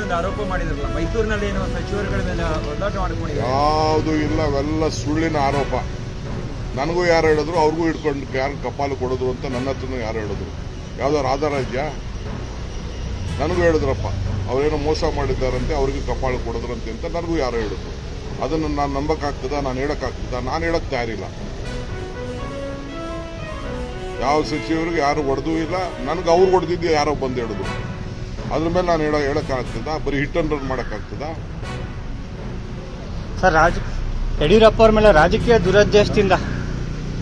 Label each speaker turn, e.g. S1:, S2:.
S1: ಒಂದು ಆರೋಪ ಮಾಡಿದ್ರಲ್ಲ ಮೈಸೂರಿನಲ್ಲಿ ಏನೋ ಸಚಿವರುಗಳ ಮೇಲೆ ಒದ್ದಾಟ ಮಾಡ್ಕೊಂಡಿದ್ದಾರೆ
S2: ಯಾವುದು ಇಲ್ಲ ಅವೆಲ್ಲ ಸುಳ್ಳಿನ ಆರೋಪ ನನಗೂ ಯಾರು ಹೇಳಿದ್ರು ಅವ್ರಿಗೂ ಹಿಡ್ಕೊಂಡು ಯಾರು ಕಪಾಲು ಕೊಡೋದು ಅಂತ ನನ್ನ ಹತ್ರನೂ ಯಾರು ಹೇಳಿದ್ರು ಯಾವ್ದಾದ್ರು ಆಧಾರ ಇದೆಯಾ ನನಗೂ ಹೇಳಿದ್ರಪ್ಪ ಅವರೇನೋ ಮೋಸ ಮಾಡಿದ್ದಾರಂತೆ ಅವ್ರಿಗೆ ಕಪಾಳು ಕೊಡೋದ್ರಂತೆ ಅಂತ ನನಗೂ ಯಾರೋ ಹೇಳಿದ್ರು ಅದನ್ನು ನಾನು ನಂಬಕ್ಕಾಗ್ತದ ನಾನು ಹೇಳಕ್ಕಾಗ್ತದ ನಾನು ಹೇಳಕ್ ತಯಾರಿಲ್ಲ ಯಾವ ಸಚಿವರಿಗೆ ಯಾರು ಹೊಡೆದೂ ಇಲ್ಲ ನನಗೆ ಅವ್ರು ಹೊಡೆದಿದ್ದು ಯಾರೋ ಬಂದು ಹೇಳಿದ್ರು ಅದ್ರ ಮೇಲೆ ನಾನು ಹೇಳ ಹೇಳಕ್ಕಾಗ್ತದ ಬರೀ ಹಿಟ್ ಅಂಡ್ ರನ್ ಮಾಡಕ್ಕಾಗ್ತದಾ
S3: ಸರ್ ರಾಜ ಯಡಿಯೂರಪ್ಪ ಅವ್ರ ಮೇಲೆ ರಾಜಕೀಯ ದುರದ್ದೇಶದಿಂದ